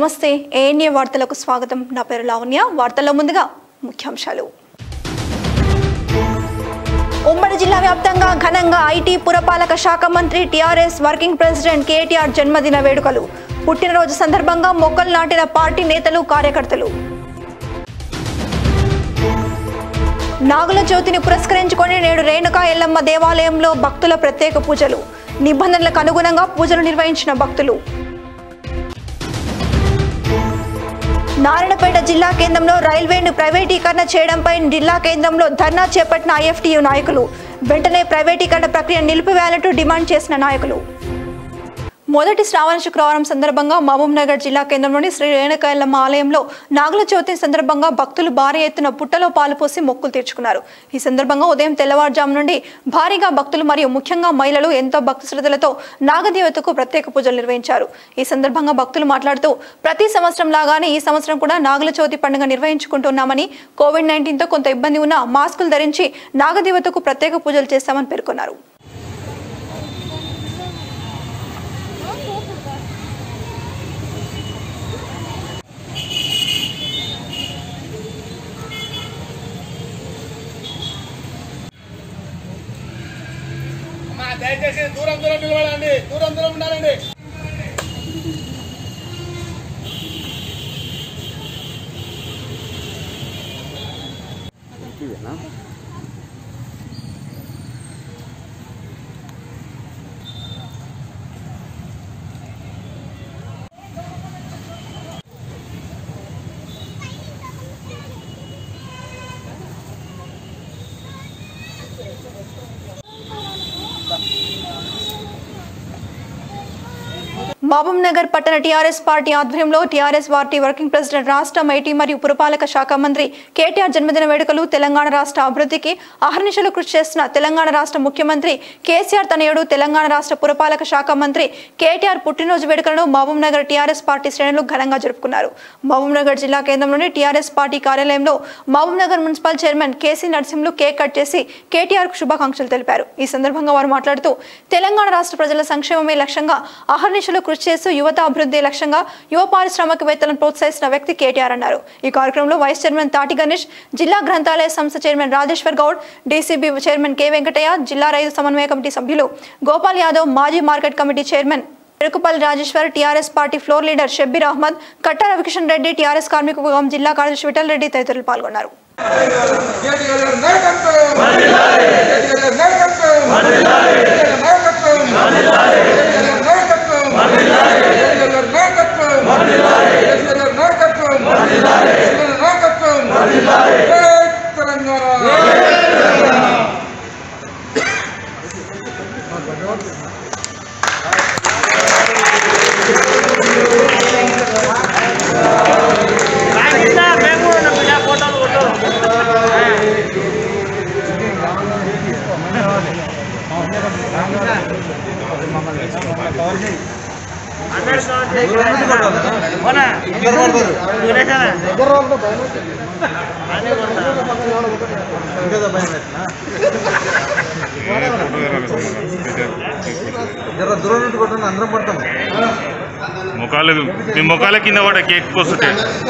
నమస్తే ఏఎన్ఏ వార్తలకు స్వాగతం నా పేరు లావణ్య వార్తల్లో ముందుగా ముఖ్యాంశాలు ఉమ్మడి జిల్లా వ్యాప్తంగా ఘనంగా ఐటీ పురపాలక శాఖ మంత్రి టీఆర్ఎస్ వర్కింగ్ ప్రెసిడెంట్ కేటీఆర్ జన్మదిన వేడుకలు పుట్టినరోజు సందర్భంగా మొక్కలు నాటిన పార్టీ నేతలు కార్యకర్తలు నాగుల జ్యోతిని పురస్కరించుకొని నేడు రేణుకా ఎల్లమ్మ దేవాలయంలో భక్తుల ప్రత్యేక పూజలు నిబంధనలకు అనుగుణంగా పూజలు నిర్వహించిన భక్తులు నారాయణపేట జిల్లా కేంద్రంలో రైల్వేను ప్రైవేటీకరణ చేయడంపై జిల్లా కేంద్రంలో ధర్నా చేపట్టిన ఐఎఫ్టీయు నాయకులు వెంటనే ప్రైవేటీకరణ ప్రక్రియ నిలిపివేయాలంటూ డిమాండ్ చేసిన నాయకులు మొదటి శ్రావణ శుక్రవారం సందర్భంగా మహబూబ్ నగర్ జిల్లా కేంద్రంలోని శ్రీ రేణుకాయలమ్మ ఆలయంలో నాగుల చవితి సందర్భంగా భక్తులు భారీ ఎత్తున పుట్టలో పాలు పోసి మొక్కులు తీర్చుకున్నారు ఈ సందర్భంగా ఉదయం తెల్లవారుజాము నుండి భారీగా భక్తులు మరియు ముఖ్యంగా మహిళలు ఎంతో భక్తి శ్రద్ధలతో నాగదేవతకు ప్రత్యేక పూజలు నిర్వహించారు ఈ సందర్భంగా భక్తులు మాట్లాడుతూ ప్రతి సంవత్సరం లాగానే ఈ సంవత్సరం కూడా నాగుల చవితి పండుగ నిర్వహించుకుంటున్నామని కోవిడ్ నైన్టీన్తో కొంత ఇబ్బంది ఉన్నా మాస్కులు ధరించి నాగదేవతకు ప్రత్యేక పూజలు చేస్తామని పేర్కొన్నారు అమ్మా, దయచేసి దూరం దూరం నిలబడండి దూరం దూరం ఉండాలండి మహబూబ్ నగర్ పట్టణ టీఆర్ఎస్ పార్టీ ఆధ్వర్యంలో టీఆర్ఎస్ పార్టీ వర్కింగ్ ప్రెసిడెంట్ రాష్ట్ర ఐటీ మరియు పురపాలక శాఖ మంత్రి కేటీఆర్ జన్మదిన వేడుకలు తెలంగాణ రాష్ట్ర అభివృద్ధికి అహర్నిశలు కృషి చేస్తున్న తెలంగాణ రాష్ట్ర ముఖ్యమంత్రి కేసీఆర్ తనయుడు తెలంగాణ రాష్ట్ర పురపాలక శాఖ మంత్రి కేటీఆర్ పుట్టినరోజు వేడుకలను మహబూబ్ నగర్ టీఆర్ఎస్ పార్టీ శ్రేణులు ఘనంగా జరుపుకున్నారు మహబూబ్ నగర్ జిల్లా కేంద్రంలోని టీఆర్ఎస్ పార్టీ కార్యాలయంలో Mahabubnagar municipal chairman KC Narasimhulu cake cut చేసి కేటీఆర్ కు శుభాకాంక్షలు తెలిపారు ఈ సందర్భంగా వారు మాట్లాడుతూ తెలంగాణ రాష్ట్ర ప్రజల సంక్షేమమే లక్ష్యంగా అహర్నిశలు కృషి చేస్తూ యువత అభివృద్ధి లక్ష్యంగా యువ పారిశ్రామికవేత్తలను ప్రోత్సహిస్తున్న వ్యక్తి కేటీఆర్ అన్నారు ఈ కార్యక్రమంలో వైస్ చైర్మన్ తాటి గణేష్ జిల్లా గ్రంథాలయ సంస్థ chairman Rajeshwar Goud DCB chairman K Venkataiah జిల్లా రైతు సమన్వయ కమిటీ సభ్యులు గోపాల్ యాదవ్ మాజీ market committee chairman Erukupalli Rajeshwar TRS party floor leader Shabbir Ahmed Katta Ravikishan Reddy TRS కార్మిక విభాగం జిల్లా కార్యదర్శి విఠల్ రెడ్డి తదితరులు పాల్గొన్నారు కేటీఆర్ నాయకత్వం కేటీఆర్ నాయకత్వం కేటీఆర్ నాయకత్వం కేటీఆర్ నాయకత్వం కేటీఆర్ నాయకత్వం కేటీఆర్ నాయకత్వం కేటీఆర్ నాయకత్వం జై తెలంగాణ జర దూరం నుండి కొట్టండి అందరం పడతాం ముఖాలు మీ ముఖాల కింద పడ్డ కేక్ కోస్తుంటే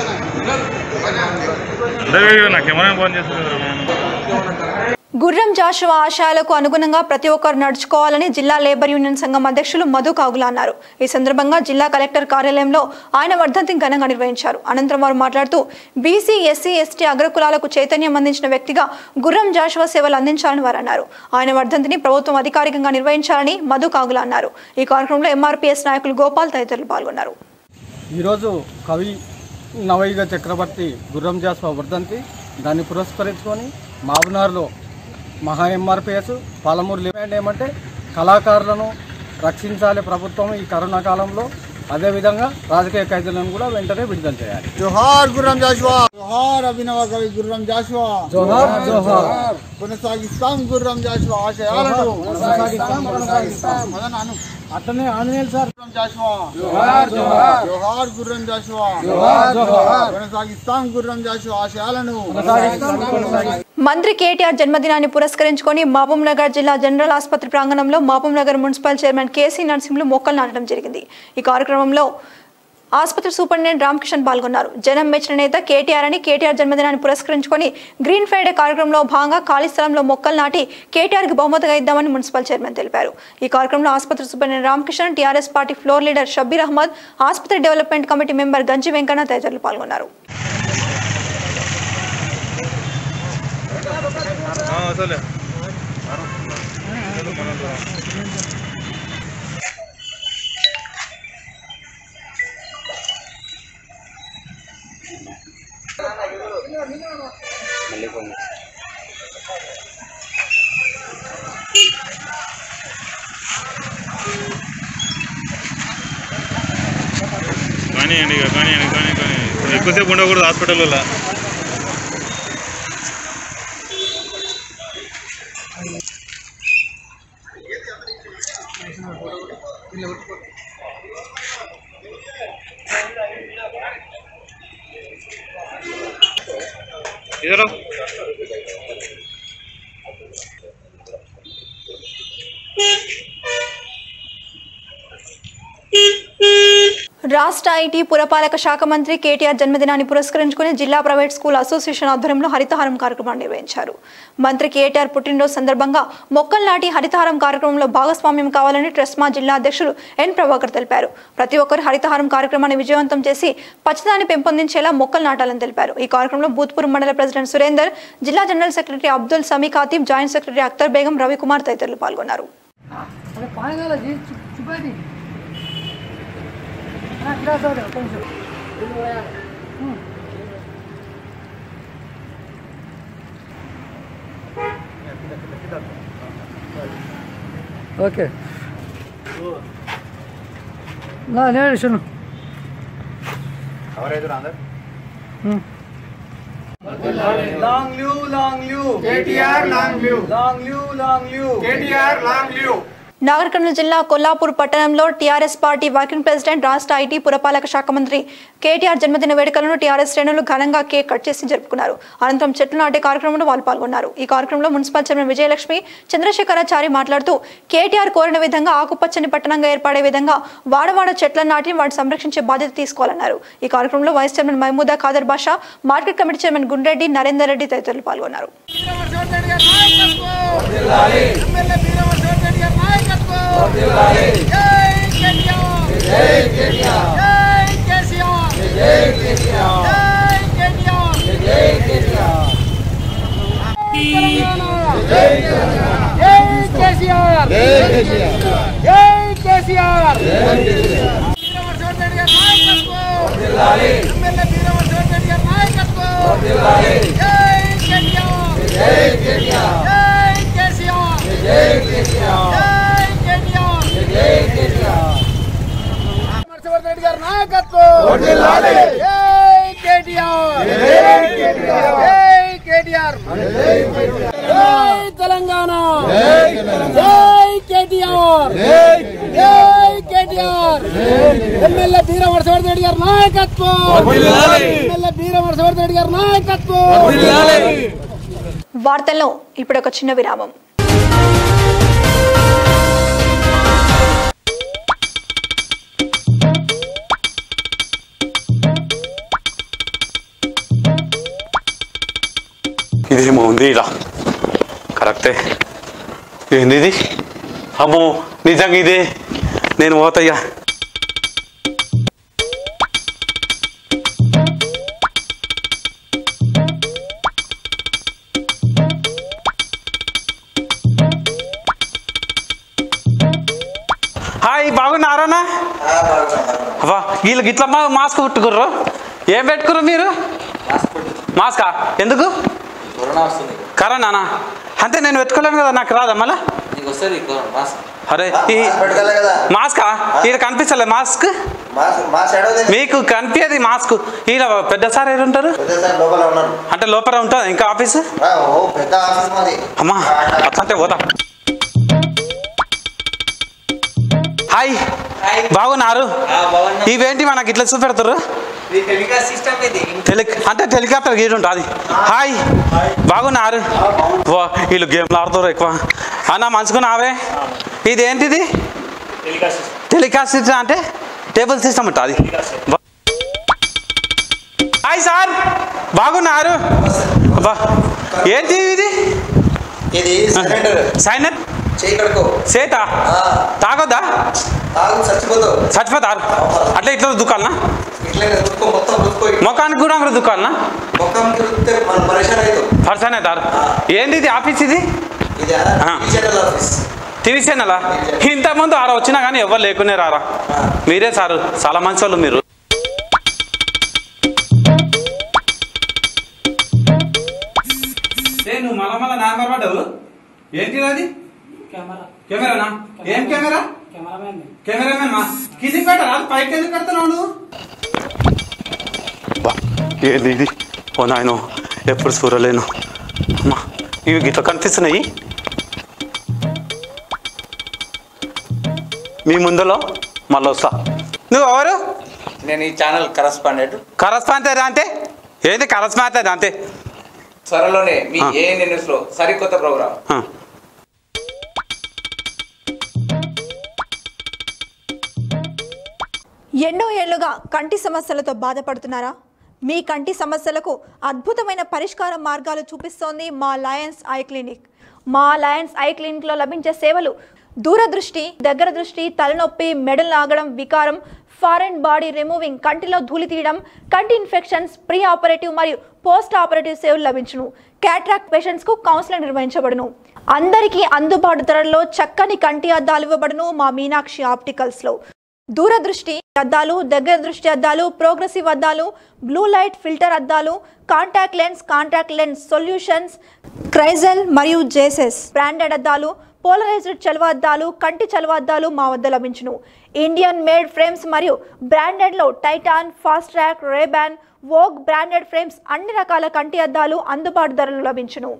అందరూ నా కెమెరా ఫోన్ చేస్తున్నారు గుర్రం జాషువా ఆశయాలకు అనుగుణంగా ప్రతి ఒక్కరు నడుచుకోవాలని జిల్లా లేబర్ యూనియన్ సంఘం అధ్యక్షులు మధు కాగుల అన్నారు ఈ సందర్భంగా జిల్లా కలెక్టర్ కార్యాలయంలో ఆయన వర్ధంతిని ఘనంగా నిర్వహించారు అనంతరం వారు మాట్లాడుతూ బీసీ ఎస్సీ ఎస్టీ అగ్రకులాలకు చైతన్యం అందించిన వ్యక్తిగా గుర్రం జాషువా సేవలు అందించాలని వారు అన్నారు ఆయన వర్ధంతిని ప్రభుత్వం అధికారికంగా నిర్వహించాలని మధు కాగుల అన్నారు ఈ కార్యక్రమంలో ఎంఆర్పీఎస్ నాయకులు గోపాల్ తదితరులు పాల్గొన్నారు ఈరోజు కవి నవయుగ చక్రవర్తి గుర్రం జాస్వా వర్ధంతి దాన్ని పురస్కరించుకొని మాబునార్లో మహా ఎంఆర్పిఎస్ పాలమూరు డిమాండ్ ఏమంటే కళాకారులను రక్షించాలి ప్రభుత్వం ఈ కరోనా కాలంలో అదేవిధంగా రాజకీయ ఖైదీలను కూడా వెంటనే విడుదల చేయాలి జోహార్ గుర్రం జాషువా జోహార్ అభినవ కవి గుర్రం జాషువా జోహార్ జోహార్ కొనసాగిస్తాం గుర్రం జాషువా ఆశయాలను మదన్ అను అట్లనే ఆంజనేయులు సార్ గుర్రం జాషువా జోహార్ జోహార్ జోహార్ గుర్రం జాషువా జోహార్ జోహార్ కొనసాగిస్తాం గుర్రం జాషువా ఆశయాలను మంత్రి కేటీఆర్ జన్మదినాన్ని పురస్కరించుకొని మహబూబ్ నగర్ జిల్లా జనరల్ ఆసుపత్రి ప్రాంగణంలో Mahabubnagar municipal chairman KC Narasimhulu మొక్కలు నాటడం జరిగింది ఈ కార్యక్రమంలో ఆసుపత్రి సూపరింటెండెంట్ రామకిషన్ పాల్గొన్నారు జనం మెచ్చిన నేత కేటీఆర్ అని కేటీఆర్ జన్మదినాన్ని పురస్కరించుకొని గ్రీన్ ఫ్రైడే కార్యక్రమంలో భాగంగా ఖాళీ స్థలంలో మొక్కలు నాటి కేటీఆర్ కి బహుమతిగా ఇద్దామని మున్సిపల్ చైర్మన్ తెలిపారు ఈ కార్యక్రమంలో ఆసుపత్రి superintendent Ramakishan TRS party floor leader Shabbir Ahmed ఆసుపత్రి డెవలప్మెంట్ కమిటీ మెంబర్ గంజి వెంకన్న తదితరులు పాల్గొన్నారు అసలే కానివ్వండి ఇక కానివ్వండి కానీ కానీ ఎక్కువసేపు ఉండకూడదు హాస్పిటల్లో ఇదరా రాష్ట్ర ఐటీ పురపాలక శాఖ మంత్రి కేటీఆర్ జన్మదినాన్ని పురస్కరించుకుని జిల్లా ప్రైవేట్ స్కూల్ అసోసియేషన్ ఆధ్వర్యంలో హరితహారం కార్యక్రమాన్ని నిర్వహించారు మంత్రి కేటీఆర్ పుట్టినరోజు సందర్భంగా మొక్కలు నాటి హరితహారం కార్యక్రమంలో భాగస్వామ్యం కావాలని ట్రస్మా జిల్లా అధ్యక్షులు ఎన్ ప్రభాకర్ తెలిపారు ప్రతి ఒక్కరు హరితహారం కార్యక్రమాన్ని విజయవంతం చేసి పచ్చదాన్ని పెంపొందించేలా మొక్కలు నాటాలని తెలిపారు ఈ కార్యక్రమంలో భూత్పూర్ మండల ప్రెసిడెంట్ సురేందర్ జిల్లా general secretary Abdul Sami Khateeb joint secretary Akhtar Begum Ravikumar తదితరులు పాల్గొన్నారు ఓకే నా నేను శను long live long live KTR long live long live long live KTR long live Nagarkurnool జిల్లా కొల్లాపూర్ పట్టణంలో టీఆర్ఎస్ పార్టీ వర్కింగ్ ప్రెసిడెంట్ రాష్ట్ర ఐటీ పురపాలక శాఖ మంత్రి కేటీఆర్ జన్మదిన వేడుకలను టీఆర్ఎస్ శ్రేణులు ఘనంగా కేక్ కట్ చేసి జరుపుకున్నారు అనంతరం చెట్లు నాటే కార్యక్రమంలో వాళ్ళు పాల్గొన్నారు ఈ కార్యక్రమంలో మున్సిపల్ చైర్మన్ విజయలక్ష్మి చంద్రశేఖరాచారి మాట్లాడుతూ కేటీఆర్ కోరిన విధంగా ఆకుపచ్చని పట్టణంగా ఏర్పడే విధంగా వాడవాడ చెట్లను నాటి వాటిని సంరక్షించే బాధ్యత తీసుకోవాలన్నారు ఈ కార్యక్రమంలో vice chairman Mahmooda Khader Basha market committee chairman Gundreddy Narender Reddy తదితరులు పాల్గొన్నారు రెడ్డి గారి నాయకత్వం కేటీఆర్ కేటీఆర్ తెలంగాణ జై కేటీఆర్ జై కేటీఆర్ ఎమ్మెల్యే బీర వర్షవర్ధన్ రెడ్డి గారి నాయకత్వం ఎమ్మెల్యే బీర వర్షవర్ధన్ రెడ్డి గారి నాయకత్వం వార్తల్లో ఇప్పుడు ఒక చిన్న విరామం ఇదేమో ఉంది ఇలా కరెక్టే ఏంది ఇది అమ్మో నిజంగా ఇదే నేను పోతయ్యా హాయ్ బాగున్నారానా అబ్బా వీళ్ళకి ఇట్లా మా మాస్క్ పెట్టుకుర్రు ఏం పెట్టుకుర్రు మీరు మాస్కా ఎందుకు కరోనానా అంతే నేను పెట్టుకోలేను కదా నాకు రాదా మళ్ళా నీకు వస్తుంది మాస్క్ అరే ఈ పెట్టుకోలే కదా మాస్కా ఈడ కనిపించలే మాస్క్ మాస్క్ మాస్క్ ఎడవది మీకు కనిపించేది మాస్క్ ఈడ పెద్ద సార్ ఏడు ఉంటారు పెద్ద సార్ లోపల ఉన్నారు అంటే లోపల ఉంటుంది ఇంకా ఆఫీస్ రా, ఓ పెద్ద ఆఫీస్ మాది అమ్మా అట్లంటే పోతా హాయ్ బాగున్నారు ఇవేంటి మనకి ఇట్లా చూపెడతారు సిస్టమ్ ఇది టెలి అంటే టెలికాప్టర్ గీడు ఉంటుంది హాయ్ బాగున్నారు వా వీళ్ళు గేమ్లు ఆడుతారు ఎక్కువ అన్న మంచుకున్నావే ఇది ఏంటిది టెలికాస్ట్ సిస్టమ్ అంటే టేబుల్ సిస్టమ్ ఉంటుంది బాగున్నారు అబ్బా ఏంటి ఇది ఇది సిలిండర్ సైనర్ చేయి కడుకో సేత తాగొద్దా తాగు చచ్చిపోతావు చచ్చిపోతారు అట్లా ఇట్లా దుకాలనా ఇట్లా రుద్దుకో మొత్తం రుద్దుకో ముఖానికి కూడా దుకాలనా ముఖం రుద్దితే మన పరేషాన్ అవుతావు పర్సన్ అవుతారు ఏంది ఇది ఆఫీస్ ఇది ఇది ఆ. జనరల్ ఆఫీస్ టీవీ ఛానలా ఇంతకుముందు ఆడ వచ్చినా కానీ ఎవరు లేకునే రారా మీరే సారు చాలా మంచి వాళ్ళు మీరు నువ్వు మళ్ళా మళ్ళా నాంబర్ పడ్డావు ఏంటి అది కెమెరానా ఏం కెమెరా కెమెరామెన్ మా కింది పెట్టరా పైకి ఎందుకు పెడుతున్నావు నువ్వు ఏది ఇది ఓ నాయన ఎప్పుడు చూడలేను అమ్మా ఇవి గిట్ల కనిపిస్తున్నాయి మీ ముందులో మళ్ళీ వస్తా నువ్వు ఎవరు నేను ఈ ఛానల్ కరస్పాండెంట్ కరస్పాండ్ అంటే ఏది కరస్పాండ్ అంతే త్వరలోనే మీ ఆ. ఏ న్యూస్ లో సరికొత్త ప్రోగ్రామ్ ఆ. ఎన్నో ఏళ్లుగా కంటి సమస్యలతో బాధపడుతున్నారా మీ కంటి సమస్యలకు అద్భుతమైన పరిష్కార మార్గాలు చూపిస్తోంది మా లయన్స్ ఐ క్లినిక్ మా లయన్స్ ఐ క్లినిక్లో లభించే సేవలు దూరదృష్టి దగ్గర దృష్టి తలనొప్పి మెడలు లాగడం వికారం ఫారెన్ బాడీ రిమూవింగ్ కంటిలో ధూళి తీయడం కంటి ఇన్ఫెక్షన్స్ ప్రీ ఆపరేటివ్ మరియు పోస్ట్ ఆపరేటివ్ సేవలు లభించును క్యాట్రాక్ట్ పేషెంట్స్కు కౌన్సిలింగ్ నిర్వహించబడును అందరికీ అందుబాటు ధరల్లో చక్కని కంటి అద్దాలు ఇవ్వబడును మా మీనాక్షి ఆప్టికల్స్లో దూరదృష్టి అద్దాలు దగ్గర దృష్టి అద్దాలు ప్రోగ్రెసివ్ అద్దాలు బ్లూ లైట్ ఫిల్టర్ అద్దాలు contact lens contact lens solutions Crizal మరియు జేసెస్ బ్రాండెడ్ అద్దాలు పోలరైజ్డ్ చలువ అద్దాలు కంటి చలువ అద్దాలు మా వద్ద లభించును ఇండియన్ మేడ్ ఫ్రేమ్స్ మరియు బ్రాండెడ్లో Titan fast track Ray Ban Vogue branded frames అన్ని రకాల కంటి అద్దాలు అందుబాటు ధరలు లభించును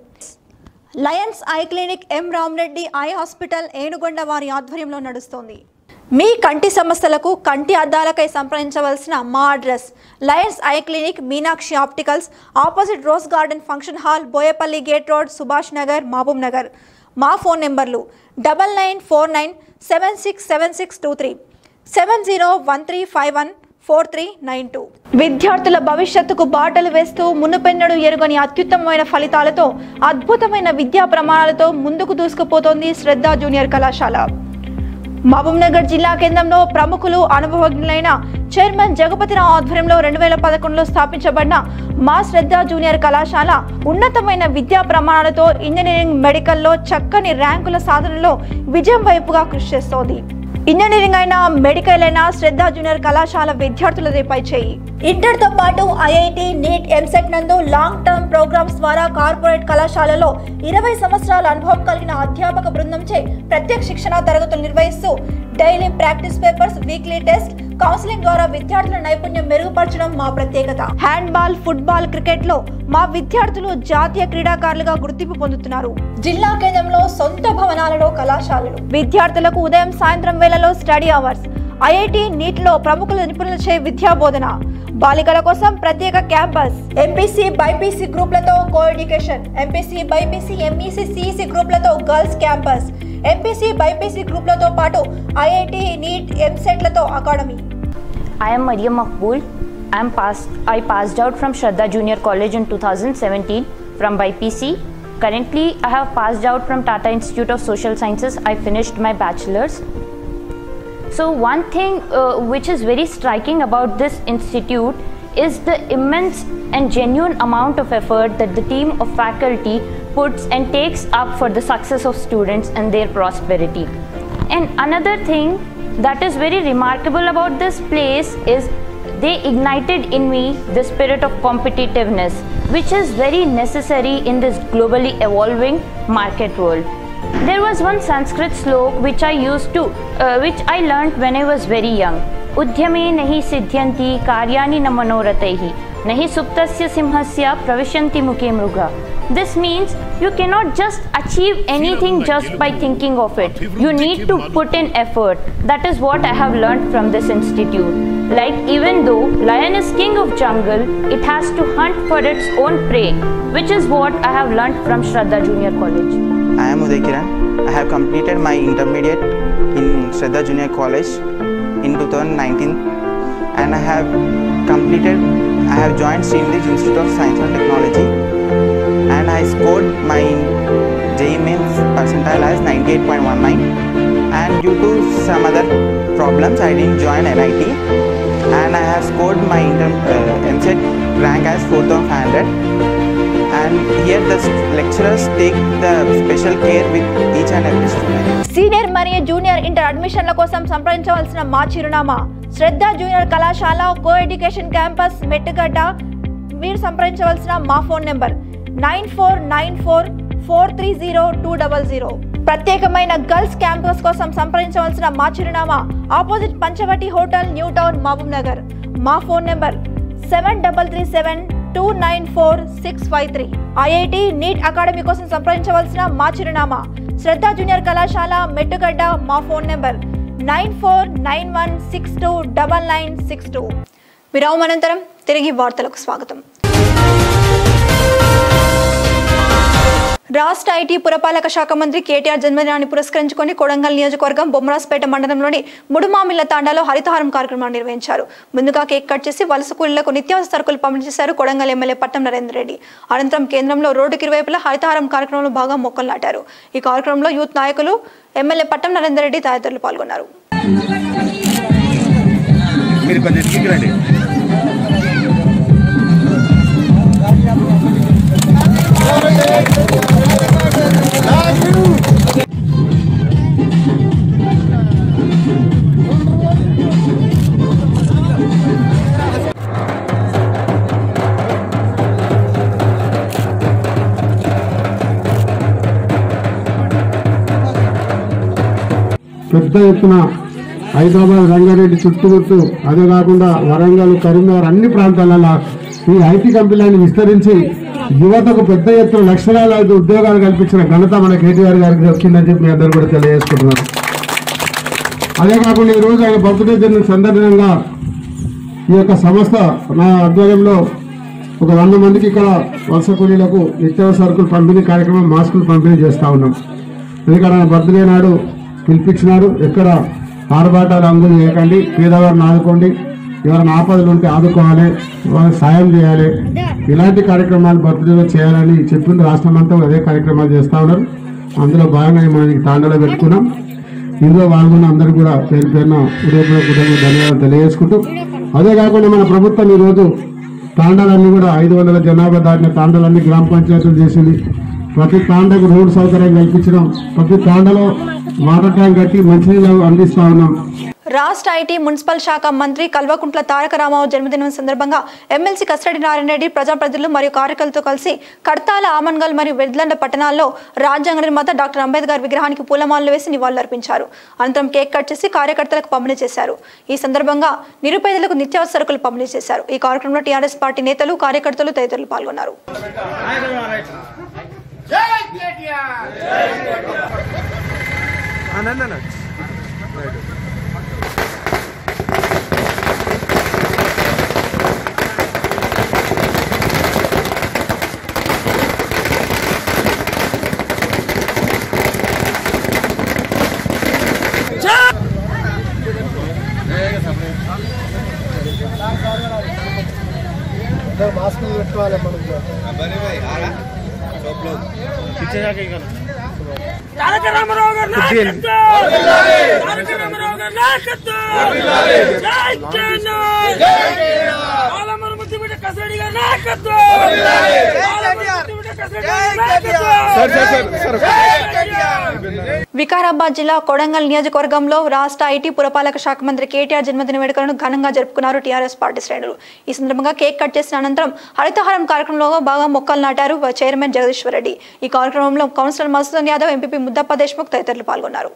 Lions eye clinic M Ramareddy eye hospital Enugonda వారి ఆధ్వర్యంలో నడుస్తోంది మీ కంటి సమస్యలకు కంటి అద్దాలకై సంప్రదించవలసిన మా address Lions eye clinic Meenakshi opticals opposite rose garden function hall Boyapalli gate road Subhash Nagar Mahbub Nagar మా ఫోన్ నెంబర్లు double nine four nine seven six seven six two three seven zero one three five one four three nine two విద్యార్థుల భవిష్యత్తుకు బాటలు వేస్తూ మునుపెన్నడు ఎరుగని అత్యుత్తమమైన ఫలితాలతో అద్భుతమైన విద్యా ప్రమాణాలతో ముందుకు దూసుకుపోతోంది శ్రద్ధ జూనియర్ కళాశాల మహబూబ్నగర్ జిల్లా కేంద్రంలో ప్రముఖులు అనుభవజ్ఞులైన చైర్మన్ జగపతిరావు ఆధ్వర్యంలో రెండు వేల పదకొండులో స్థాపించబడిన మా శ్రద్ధ జూనియర్ కళాశాల ఉన్నతమైన విద్యా ప్రమాణాలతో ఇంజనీరింగ్ మెడికల్లో చక్కని ర్యాంకుల సాధనలో విజయం వైపుగా కృషి చేస్తోంది ఇంజనీరింగ్ అయినా మెడికల్ అయినా శ్రద్ధ జూనియర్ కళాశాల విద్యార్థులదే పై చేయి ఇంటర్ తో పాటు ఐఐటి నీట్ ఎంసెట్ నందు లాంగ్ టర్మ్ ప్రోగ్రామ్స్ ద్వారా కార్పొరేట్ కళాశాలలో ఇరవై సంవత్సరాల అనుభవం కలిగిన అధ్యాపక బృందంచే ప్రత్యేక శిక్షణ తరగతులు నిర్వహిస్తూ daily practice papers weekly test counselling ద్వారా విద్యార్థుల నైపుణ్యం మెరుగుపరచడం మా ప్రత్యేకత హ్యాండ్బాల్ ఫుట్బాల్ క్రికెట్ లో మా విద్యార్థులు జాతీయ క్రీడాకారులుగా గుర్తింపు పొందుతున్నారు జిల్లా కేంద్రంలో సొంత భవనాలలో కళాశాలలు విద్యార్థులకు ఉదయం సాయంత్రం వేళలో స్టడీ అవర్స్ ఐఐటి నీటిలో ప్రముఖుల నిపుణులచే విద్యా బోధన బాలికల కోసం ప్రత్యేక క్యాంపస్ ఎంపీసీ బైపీసీ గ్రూప్లతో co education MPC BiPC MEC CEC గ్రూప్లతో గర్ల్స్ క్యాంపస్ ఎంపీసీ బైపీసీ గ్రూప్లతో పాటు ఐఐటి నీట్ ఎంసెట్లతో academy I am Mariam Makbul. I am passed. I passed out from Shraddha Junior College in 2017 from BIPC. Currently, I have passed out from Tata Institute of Social Sciences. I finished my bachelor's. So one thing uh, which is very striking about this institute is the immense and genuine amount of effort that the team of faculty puts and takes up for the success of students and their prosperity. And another thing that is very remarkable about this place is they ignited in me the spirit of competitiveness, which is very necessary in this globally evolving market world. There was one Sanskrit slok which I used to, uh, which I learnt when I was very young. उद्यमे नहि सिद्ध्यन्ति कार्याणि न मनोरथैः नहि सुप्तस्य सिंहस्य प्रविशन्ति मुखे मृगा this means you cannot just achieve anything just by thinking of it you need to put in effort that is what i have learned from this institute like even though lion is king of jungle it has to hunt for its own prey which is what i have learned from shraddha junior college I am Uday Kiran. I have completed my intermediate in Shraddha Junior College in 2019 and I have completed I have joined Srinidhi Institute of Science and Technology and I scored my JEE Mains percentile as 98.19 and due to some other problems I didn't join NIT and I have scored my inter- uh, MSET rank as 4500 and here the st- lecturers take the special care with each and every student. Senior మరియు junior inter అడ్మిషన్ల కోసం సంప్రదించవలసిన మా చిరునామా Shraddha junior కళాశాల co education campus మెట్టుగడ్డ మీరు సంప్రదించవలసిన మా phone number nine four nine four four three zero two double zero ప్రత్యేకమైన గర్ల్స్ క్యాంపస్ కోసం సంప్రదించవలసిన మా చిరునామా opposite Panchavati hotel new town Mahbub Nagar మా phone number seven double three seven two nine four six five three IIT NEET academy కోసం సంప్రదించవలసిన మా చిరునామా శ్రద్ధ జూనియర్ కళాశాల మెట్టుగడ్డ మా phone number nine four nine one six two double nine six two విరామం అనంతరం తిరిగి వార్తలకు స్వాగతం రాష్ట్ర ఐటీ పురపాలక శాఖ మంత్రి కేటీఆర్ జన్మదినాన్ని పురస్కరించుకొని కొడంగల్ నియోజకవర్గం బొమ్మరాజ్పేట మండలంలోని ముడుమామిళ్ల తాండాలో హరితహారం కార్యక్రమాన్ని నిర్వహించారు ముందుగా కేక్ కట్ చేసి వలస కూలీలకు నిత్యావసర సరుకులు పంపిణీ చేశారు కొడంగల్ ఎమ్మెల్యే పట్టం నరేందర్ రెడ్డి అనంతరం కేంద్రంలో రోడ్డుకి ఇరువైపులా హరితహారం కార్యక్రమంలో బాగా మొక్కలు నాటారు ఈ కార్యక్రమంలో యూత్ నాయకులు ఎమ్మెల్యే పట్టం నరేందర్ రెడ్డి తదితరులు పాల్గొన్నారు మీరు కొంచెం ఎత్తుకి రండి పెద్ద ఎత్తున హైదరాబాద్ రంగారెడ్డి చుట్టుముట్టు అదే కాకుండా వరంగల్ కరీంనగర్ అన్ని ప్రాంతాలలో ఈ ఐటీ కంపెనీలను విస్తరించి యువతకు పెద్ద ఎత్తున లక్షలాది ఐదు ఉద్యోగాలు కల్పించిన ఘనత మన కేటీఆర్ గారికి దక్కిందని చెప్పి మీ అందరూ కూడా తెలియజేసుకుంటున్నారు అదే కాకుండా ఈరోజు ఆయన బర్త్డే జరిగిన సందర్భంగా ఈ యొక్క సంస్థ నా ఆధ్వర్యంలో ఒక వంద మందికి ఇక్కడ వలస కూలీలకు నిత్యావసర సరుకులు పంపిణీ కార్యక్రమం మాస్కులు పంపిణీ చేస్తా ఉన్నాం ఎందుకంటే ఆయన బర్త్డే నాడు పిలిపించినారు ఎక్కడ ఆడబాటాలు అంగులు చేయకండి పేదవారిని ఆదుకోండి ఎవరైనా ఆపదలు ఉంటే ఆదుకోవాలి వాళ్ళకి సాయం చేయాలి ఇలాంటి కార్యక్రమాలు బర్త్డేలో చేయాలని చెప్పింది రాష్ట్రం అంతా అదే కార్యక్రమాలు చేస్తా ఉన్నారు అందులో భాగంగా మనకి తాండలో పెట్టుకున్నాం ఇందులో పాల్గొన్న అందరూ కూడా పేరు పేరున హృదయపూర్వక ధన్యవాదాలు తెలియజేసుకుంటూ అదే కాకుండా మన ప్రభుత్వం ఈరోజు తాండాలన్నీ కూడా ఐదు వందల జనాభా దాటిన తాండాలన్నీ గ్రామ పంచాయతీలు చేసింది ప్రతి తాండకు రోడ్డు సౌకర్యం కల్పించడం ప్రతి తాండలో వాటర్ ట్యాంక్ కట్టి మంచినీళ్ళు అందిస్తా ఉన్నాం రాష్ట్ర ఐటీ మున్సిపల్ శాఖ మంత్రి కల్వకుంట్ల తారక రామారావు జన్మదినం సందర్భంగా ఎమ్మెల్సీ కస్టడీ నారాయణ రెడ్డి ప్రజాప్రతినిధులు మరియు కార్యకర్తలతో కలిసి కడతాల ఆమన్గల్ మరియు వెడ్లండ పట్టణాల్లో రాజ్యాంగ నిర్మాత డాక్టర్ అంబేద్కర్ విగ్రహానికి పూలమాలలు వేసి నివాళులర్పించారు అనంతరం కేక్ కట్ చేసి కార్యకర్తలకు పంపిణీ చేశారు ఈ సందర్భంగా నిరుపేదలకు నిత్యావసర సరుకులు పంపిణీ చేశారు ఈ కార్యక్రమంలో టీఆర్ఎస్ పార్టీ నేతలు కార్యకర్తలు తదితరులు పాల్గొన్నారు జై కేటీఆర్ మాస్కులు పెట్టుకోవాలి మనం తారక రామారావు గారి నాయకత్వం తారక రామారావు గారి నాయకత్వం జై కేటీఆర్ పాలమూరు ముద్దుబిడ్డ కసరడి గారి నాయకత్వం పాలమూరు ముద్దుబిడ్డ కసరడి గారి నాయకత్వం జై కేటీఆర్ వికారాబాద్ జిల్లా కొడంగల్ నియోజకవర్గంలో రాష్ట్ర ఐటీ పురపాలక శాఖ మంత్రి కేటీఆర్ జన్మదిన వేడుకలను ఘనంగా జరుపుకున్నారు టీఆర్ఎస్ పార్టీ శ్రేణులు ఈ సందర్భంగా కేక్ కట్ చేసిన అనంతరం హరితహారం కార్యక్రమంలో బాగా మొక్కలు నాటారు చైర్మన్ జగదీశ్వర్ రెడ్డి ఈ కార్యక్రమంలో కౌన్సిలర్ మసూదన్ యాదవ్ ఎంపీపీ ముద్దప్ప దేశ్ముఖ్ తదితరులు పాల్గొన్నారు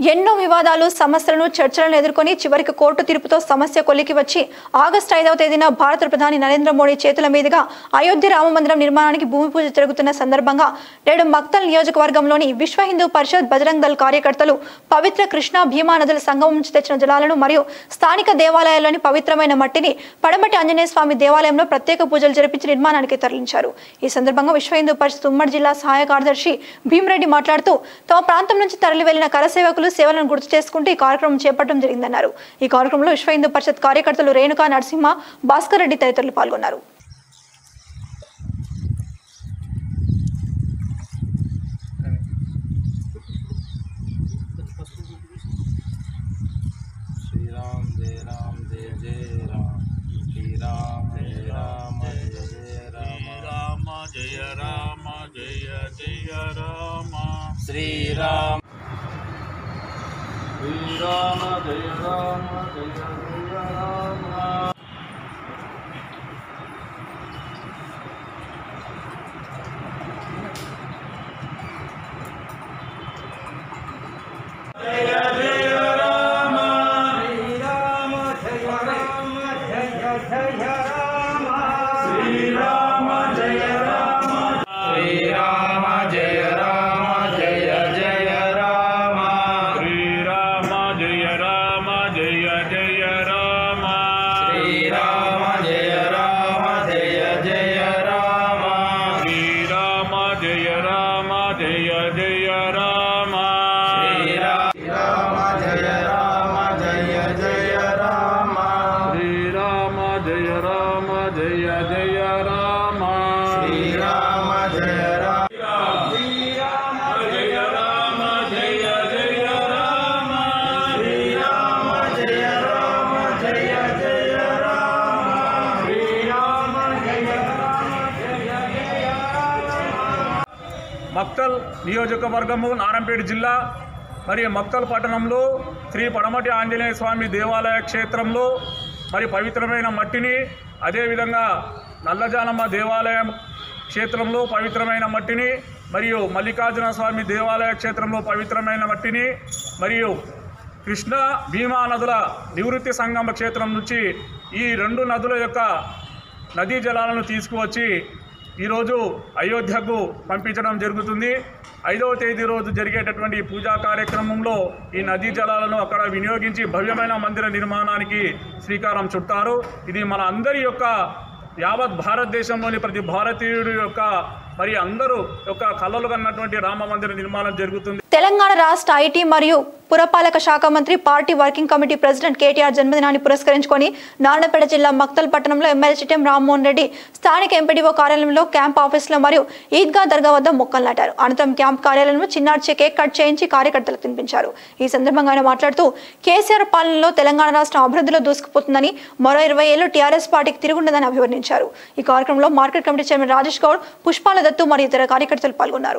ఎన్నో వివాదాలు సమస్యలను చర్చలను ఎదుర్కొని చివరికి కోర్టు తీర్పుతో సమస్య కొలికి వచ్చి ఆగస్టు ఐదవ తేదీన భారత ప్రధాని నరేంద్ర మోడీ చేతుల మీదుగా అయోధ్య రామ మందిరం నిర్మాణానికి భూమి పూజ జరుగుతున్న సందర్భంగా నేడు మక్తల్ నియోజకవర్గంలోని విశ్వ హిందూ పరిషత్ బజరంగ్ దళ్ కార్యకర్తలు పవిత్ర కృష్ణా భీమా నదుల సంగమం నుంచి తెచ్చిన జలాలను మరియు స్థానిక దేవాలయాల్లోని పవిత్రమైన మట్టిని పడమటి ఆంజనేయ స్వామి దేవాలయంలో ప్రత్యేక పూజలు జరిపించి నిర్మాణానికి తరలించారు ఈ సందర్భంగా విశ్వ హిందూ పరిషత్ ఉమ్మడి జిల్లా సహాయ కార్యదర్శి భీమరెడ్డి మాట్లాడుతూ తమ ప్రాంతం నుంచి తరలి వెళ్లిన కరసేవకులు సేవలను గుర్తు చేసుకుంటూ ఈ కార్యక్రమం చేపట్టడం జరిగిందన్నారు ఈ కార్యక్రమంలో విశ్వ హిందూ పరిషత్ కార్యకర్తలు రేణుకా నరసింహ భాస్కర్ రెడ్డి తదితరులు పాల్గొన్నారు శ్రీరామ్ జయ రామ్ జయ జయ రామ్ శ్రీరామ్ జయ రామ జయ జయ రామ జయ రామ జయ జయ రామ శ్రీరామ్ శ్రీరామ జయ రామ జయ జయ రామ శ్రీరామ జయ రామ శ్రీరామ జయ రామ జయ జయ రామ శ్రీరామ జయ రామ జయ జయ రామ శ్రీరామ జయ రామ జయ జయ రామ శ్రీరామ జయ రామ జయ జయ రామ శ్రీరామ జయ రామ జయ జయ రామ శ్రీరామ జయ రామ జయ జయ రామ శ్రీరామ జయ రామ శ్రీరామ జయ రామ జయ జయ రామ శ్రీరామ జయ రామ జయ జయ రామ శ్రీరామ జయ రామ జయ జయ మక్తల్ నియోజకవర్గము నారంపేట జిల్లా మరియు మక్తల్ పట్టణంలో శ్రీ పడమటి ఆంజనేయ స్వామి దేవాలయ క్షేత్రంలో మరి పవిత్రమైన మట్టిని అదేవిధంగా నల్లజానమ్మ దేవాలయం క్షేత్రంలో పవిత్రమైన మట్టిని మరియు మల్లికార్జున స్వామి దేవాలయ క్షేత్రంలో పవిత్రమైన మట్టిని మరియు కృష్ణ భీమా నదుల నివృత్తి సంగమ క్షేత్రం నుంచి ఈ రెండు నదుల యొక్క నదీ జలాలను తీసుకువచ్చి ఈరోజు అయోధ్యకు పంపించడం జరుగుతుంది ఐదవ తేదీ రోజు జరిగేటటువంటి ఈ పూజా కార్యక్రమంలో ఈ నదీ జలాలను అక్కడ వినియోగించి భవ్యమైన మందిర నిర్మాణానికి శ్రీకారం చుట్టారు ఇది మన అందరి యొక్క యావత్ భారతదేశంలోని ప్రతి భారతీయుడి యొక్క మరి అందరూ యొక్క కళలు కన్నటువంటి రామ మందిర నిర్మాణం జరుగుతుంది తెలంగాణ రాష్ట్ర ఐటీ మరియు పురపాలక శాఖ మంత్రి party working committee president KTR జన్మదినాన్ని పురస్కరించుకొని నారాయణపేట జిల్లా మక్తల్ పట్టణంలో ఎమ్మెల్యే చిట్టెం రామ్మోహన్ రెడ్డి స్థానిక ఎంపీడీఓ కార్యాలయంలో క్యాంప్ ఆఫీసులో మరియు ఈద్గా దర్గా వద్ద మొక్కలు నాటారు అనంతరం క్యాంప్ కార్యాలయంలో చిన్నార్చే కేక్ కట్ చేయించి కార్యకర్తలకు తినిపించారు ఈ సందర్భంగా ఆయన మాట్లాడుతూ కేసీఆర్ పాలనలో తెలంగాణ రాష్ట్రం అభివృద్ధిలో దూసుకుపోతుందని మరో ఇరవై ఏళ్ళు టీఆర్ఎస్ పార్టీకి తిరుగుండదని అభివర్ణించారు ఈ కార్యక్రమంలో market committee chairman Rajesh Goud Pushpala Dattu మరియు ఇతర కార్యకర్తలు పాల్గొన్నారు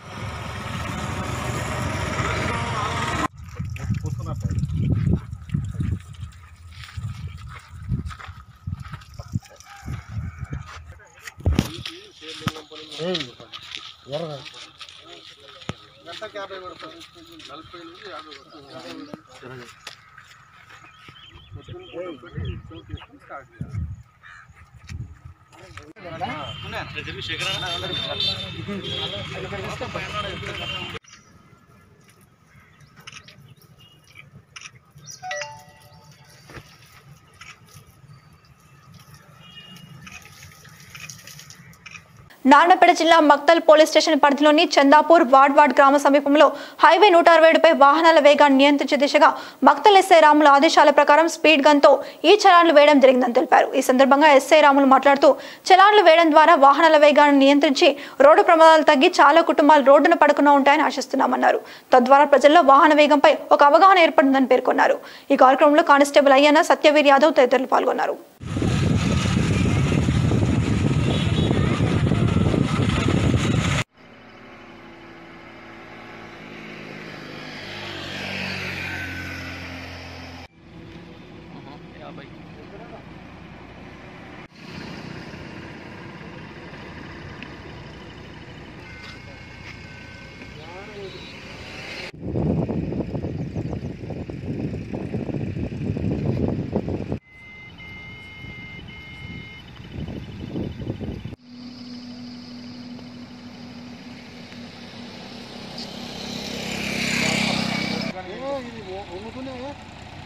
నారాయణపేట జిల్లా మక్తల్ పోలీస్ స్టేషన్ పరిధిలోని చందాపూర్ వాడ్ వాడ్ గ్రామ సమీపంలో హైవే నూట అరవై ఏడుపై వాహనాల వేగాన్ని నియంత్రించే దిశగా మక్తల్ ఎస్ఐ రాముల ఆదేశాల ప్రకారం స్పీడ్ గన్తో ఈ చలాన్లు వేయడం జరిగిందని తెలిపారు ఈ సందర్భంగా ఎస్ఐ రాములు మాట్లాడుతూ చలాన్లు వేయడం ద్వారా వాహనాల వేగాన్ని నియంత్రించి రోడ్డు ప్రమాదాలు తగ్గి చాలా కుటుంబాలు రోడ్డున పడకుండా ఉంటాయని ఆశిస్తున్నామన్నారు తద్వారా ప్రజల్లో వాహన వేగంపై ఒక అవగాహన ఏర్పడిందని పేర్కొన్నారు ఈ కార్యక్రమంలో కానిస్టేబుల్ అయ్యన్న సత్యవీర్ యాదవ్ తదితరులు పాల్గొన్నారు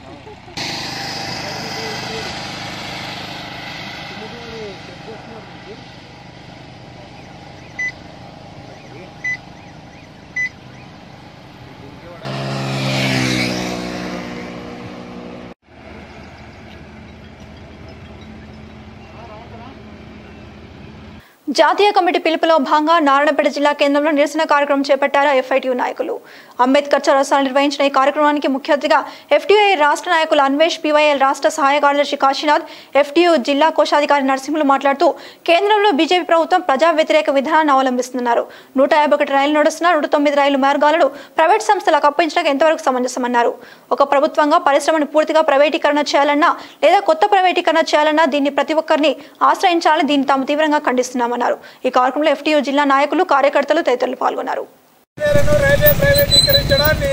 జాతీయ కమిటీ పిలుపులో భాగంగా నారాయణపేట జిల్లా కేంద్రంలో నిరసన కార్యక్రమం చేపట్టారు ఎఫ్ఐటియు నాయకులు అంబేద్కర్ చౌరస్తాలో నిర్వహించిన ఈ కార్యక్రమానికి ముఖ్య అతిథిగా ఎఫ్టీఐ రాష్ట్ర నాయకులు అన్వేష్ పివైఎల్ రాష్ట్ర సహాయ కార్యదర్శి కాశీనాథ్ ఎఫ్టీయు జిల్లా కోశాధికారి నరసింహులు మాట్లాడుతూ కేంద్రంలో బీజేపీ ప్రభుత్వం ప్రజా వ్యతిరేక విధానాన్ని అవలంబిస్తున్నారు నూట యాభై ఒకటి రైలు నడుస్తున్న నూట తొమ్మిది రైలు మార్గాలను ప్రైవేట్ సంస్థలకు అప్పగించడానికి ఎంతవరకు సమంజసమన్నారు ఒక ప్రభుత్వంగా పరిశ్రమను పూర్తిగా ప్రైవేటీకరణ చేయాలన్నా లేదా కొత్త ప్రైవేటీకరణ చేయాలన్నా దీన్ని ప్రతి ఒక్కరిని ఆశ్రయించాలని దీన్ని తాము తీవ్రంగా ఖండిస్తున్నామన్నారు ఈ కార్యక్రమంలో ఎఫ్టీయూ జిల్లా నాయకులు కార్యకర్తలు తదితరులు పాల్గొన్నారు రైల్వే ప్రైవేటీకరించడాన్ని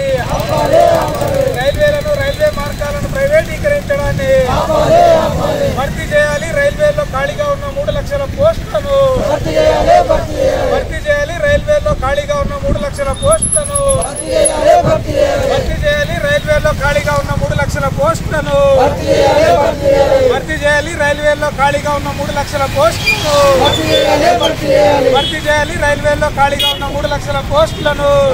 రైల్వేలను రైల్వే మార్గాలను ప్రైవేటీకరించడాన్ని భర్తీ చేయాలి రైల్వేలో ఖాళీగా ఉన్న మూడు లక్షల పోస్టులను భర్తీ చేయాలి రైల్వేలో ఖాళీగా ఉన్న మూడు లక్షల పోస్టులను భర్తీ చేయాలి రైల్వేలో ఖాళీగా ఉన్న మూడు లక్షల పోస్టులను భర్తీ చేయాలి రైల్వేలో ఖాళీగా ఉన్న మూడు లక్షల పోస్టులను భర్తీ చేయాలి రైల్వేలో ఖాళీగా ఉన్న మూడు లక్షల పోస్టులను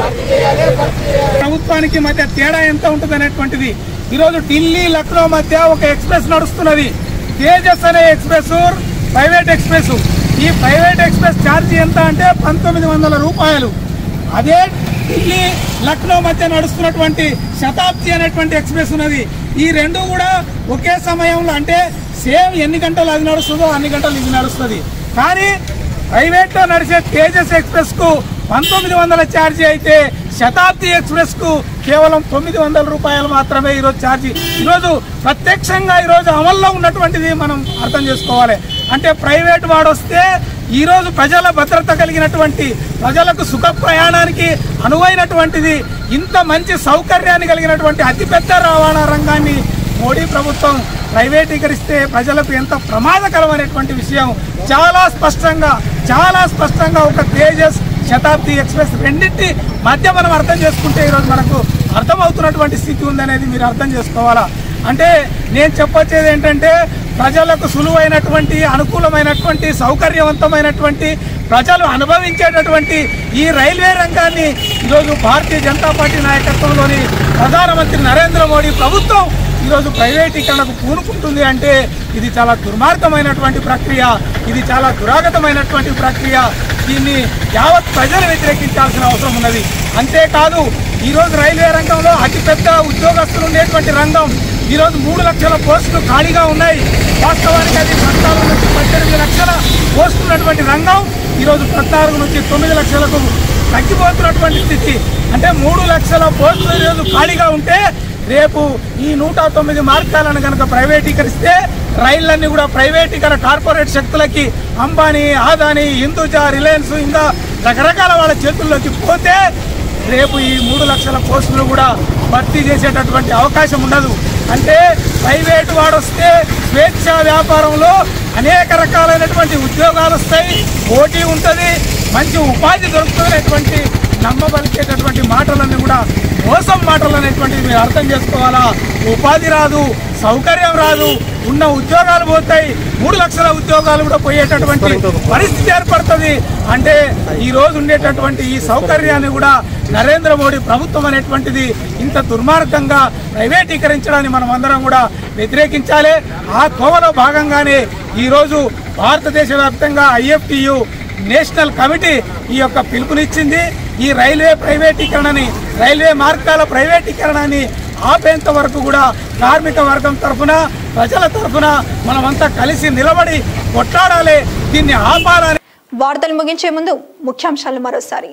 ప్రభుత్వానికి మధ్య తేడా ఎంత ఉంటుంది అనేటువంటిది ఈరోజు ఢిల్లీ లక్నో మధ్య ఒక ఎక్స్ప్రెస్ నడుస్తున్నది తేజస్ అనే ఎక్స్ప్రెస్ ప్రైవేట్ ఎక్స్ప్రెస్ ఈ ప్రైవేట్ ఎక్స్ప్రెస్ ఛార్జీ ఎంత అంటే పంతొమ్మిది వందల రూపాయలు అదే ఢిల్లీ లక్నో మధ్య నడుస్తున్నటువంటి శతాబ్ది అనేటువంటి ఎక్స్ప్రెస్ ఉన్నది ఈ రెండు కూడా ఒకే సమయంలో అంటే సేమ్ ఎన్ని గంటలు అది నడుస్తుందో అన్ని గంటలు ఇది నడుస్తుంది కానీ ప్రైవేట్ లో నడిచే తేజస్ ఎక్స్ప్రెస్ కు పంతొమ్మిది వందల ఛార్జీ అయితే శతాబ్ది ఎక్స్ప్రెస్ కు కేవలం తొమ్మిది వందల రూపాయలు మాత్రమే ఈరోజు ఛార్జీ ఈరోజు ప్రత్యక్షంగా ఈరోజు అమల్లో ఉన్నటువంటిది మనం అర్థం చేసుకోవాలి అంటే ప్రైవేట్ వాడు వస్తే ఈరోజు ప్రజల భద్రత కలిగినటువంటి ప్రజలకు సుఖ ప్రయాణానికి అనువైనటువంటిది ఇంత మంచి సౌకర్యాన్ని కలిగినటువంటి అతిపెద్ద రవాణా రంగాన్ని మోడీ ప్రభుత్వం ప్రైవేటీకరిస్తే ప్రజలకు ఎంత ప్రమాదకరమైనటువంటి విషయం చాలా స్పష్టంగా చాలా స్పష్టంగా ఒక తేజస్ శతాబ్ది ఎక్స్ప్రెస్ రెండింటి మధ్య మనం అర్థం చేసుకుంటే ఈరోజు మనకు అర్థమవుతున్నటువంటి స్థితి ఉందనేది మీరు అర్థం చేసుకోవాలా అంటే నేను చెప్పొచ్చేది ఏంటంటే ప్రజలకు సులువైనటువంటి అనుకూలమైనటువంటి సౌకర్యవంతమైనటువంటి ప్రజలు అనుభవించేటటువంటి ఈ రైల్వే రంగాన్ని ఈరోజు భారతీయ జనతా పార్టీ నాయకత్వంలోని ప్రధానమంత్రి నరేంద్ర మోడీ ప్రభుత్వం ఈరోజు ప్రైవేటీకరణకు పూనుకుంటుంది అంటే ఇది చాలా దుర్మార్గమైనటువంటి ప్రక్రియ ఇది చాలా దురాగతమైనటువంటి ప్రక్రియ దీన్ని యావత్ ప్రజలు వ్యతిరేకించాల్సిన అవసరం ఉన్నది అంతేకాదు ఈరోజు రైల్వే రంగంలో అతిపెద్ద ఉద్యోగస్తులు ఉండేటువంటి రంగం ఈరోజు మూడు లక్షల పోస్టులు ఖాళీగా ఉన్నాయి వాస్తవానికి అది పద్నాలుగు నుంచి పద్దెనిమిది లక్షల పోస్టులు ఉన్నటువంటి రంగం ఈరోజు పద్నాలుగు నుంచి తొమ్మిది లక్షలకు తగ్గిపోతున్నటువంటి స్థితి అంటే మూడు లక్షల పోస్టులు ఈరోజు ఖాళీగా ఉంటే రేపు ఈ నూట తొమ్మిది మార్గాలను కనుక ప్రైవేటీకరిస్తే రైళ్లన్నీ కూడా ప్రైవేటీకరణ కార్పొరేట్ శక్తులకి అంబానీ ఆదాని హిందూజా రిలయన్స్ ఇంకా రకరకాల వాళ్ళ చేతుల్లోకి పోతే రేపు ఈ మూడు లక్షల పోస్టులు కూడా భర్తీ చేసేటటువంటి అవకాశం ఉండదు అంటే ప్రైవేటు వాడు వస్తే స్వేచ్ఛా వ్యాపారంలో అనేక రకాలైనటువంటి ఉద్యోగాలు వస్తాయి పోటీ ఉంటుంది మంచి ఉపాధి దొరుకుతున్నటువంటి నమ్మబలికేటటువంటి మాటలన్నీ కూడా మోసం మాటలు అనేటువంటివి మీరు అర్థం చేసుకోవాలా ఉపాధి రాదు సౌకర్యం రాదు ఉన్న ఉద్యోగాలు పోతాయి మూడు లక్షల ఉద్యోగాలు కూడా పోయేటటువంటి పరిస్థితి ఏర్పడుతుంది అంటే ఈ రోజు ఉండేటటువంటి ఈ సౌకర్యాన్ని కూడా నరేంద్ర మోడీ ప్రభుత్వం అనేటువంటిది ఇంత దుర్మార్గంగా ప్రైవేటీకరించడాన్ని మనం అందరం కూడా వ్యతిరేకించాలి ఆ కోవలో భాగంగానే ఈరోజు భారతదేశ వ్యాప్తంగా ఐఎఫ్టియు నేషనల్ కమిటీ ఈ యొక్క పిలుపునిచ్చింది ఈ రైల్వే ప్రైవేటీకరణని రైల్వే మార్గాల ప్రైవేటీకరణని ఆపేంత వరకు కూడా కార్మిక వర్గం తరఫున ప్రజల తరఫున మనమంతా కలిసి నిలబడి కొట్లాడాలి దీన్ని ఆపాలని వార్తలు ముగించే ముందు ముఖ్యాంశాలు మరోసారి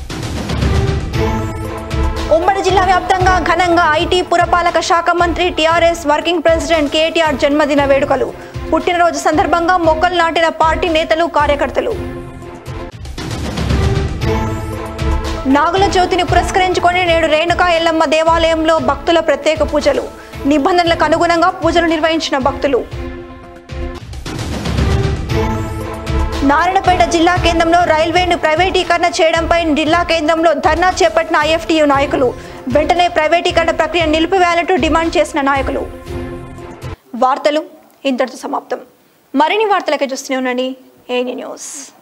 ఉమ్మడి జిల్లా వ్యాప్తంగా ఘనంగా ఐటీ పురపాలక శాఖ మంత్రి టీఆర్ఎస్ వర్కింగ్ ప్రెసిడెంట్ కేటీఆర్ జన్మదిన వేడుకలు పుట్టినరోజు సందర్భంగా మొక్కలు నాటిన పార్టీ నేతలు కార్యకర్తలు నాగుల జ్యోతిని పురస్కరించుకొని నేడు రేణుకా ఎల్లమ్మ దేవాలయంలో భక్తుల ప్రత్యేక పూజలు నిబంధనలకు అనుగుణంగా పూజలు నిర్వహించిన భక్తులు నారాయణపేట జిల్లా కేంద్రంలో రైల్వేను ప్రైవేటీకరణ చేయడంపై జిల్లా కేంద్రంలో ధర్నా చేపట్టిన ఐఎఫ్టీయూ నాయకులు వెంటనే ప్రైవేటీకరణ ప్రక్రియ నిలిపివేయాలంటూ డిమాండ్ చేసిన నాయకులు వార్తలు ఇంతటితో సమాప్తం మరిన్ని వార్తలకి చూస్తూనే ఉండండి ఏని న్యూస్